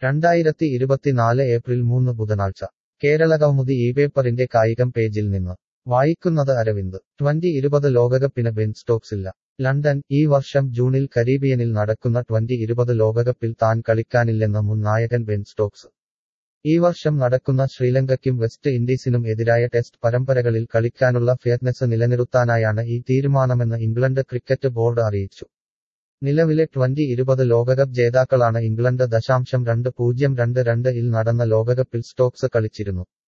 രണ്ടായിരത്തി ഇരുപത്തിനാല് ഏപ്രിൽ മൂന്ന് ബുധനാഴ്ച കേരളകൗമുദി ഈ പേപ്പറിന്റെ കായികം പേജിൽ നിന്ന് വായിക്കുന്നത് അരവിന്ദ് ട്വന്റി ഇരുപത് ലോകകപ്പിന് ബെൻ സ്റ്റോക്സില്ല ലണ്ടൻ ഈ വർഷം ജൂണിൽ കരീബിയനിൽ നടക്കുന്ന ട്വന്റി ഇരുപത് ലോകകപ്പിൽ താൻ കളിക്കാനില്ലെന്ന് മുൻ നായകൻ ബെൻ സ്റ്റോക്സ് ഈ വർഷം നടക്കുന്ന ശ്രീലങ്കയ്ക്കും വെസ്റ്റ് ഇൻഡീസിനും എതിരായ ടെസ്റ്റ് പരമ്പരകളിൽ കളിക്കാനുള്ള ഫിറ്റ്നസ് നിലനിർത്താനായാണ് ഈ തീരുമാനമെന്ന് ഇംഗ്ലണ്ട് ക്രിക്കറ്റ് ബോർഡ് അറിയിച്ചു നിലവിലെ ട്വന്റി ഇരുപത് ലോകകപ്പ് ജേതാക്കളാണ് ഇംഗ്ലണ്ട് ദശാംശം രണ്ട് പൂജ്യം രണ്ട് രണ്ട് ഇൽ നടന്ന ലോകകപ്പിൽ സ്റ്റോക്സ് കളിച്ചിരുന്നു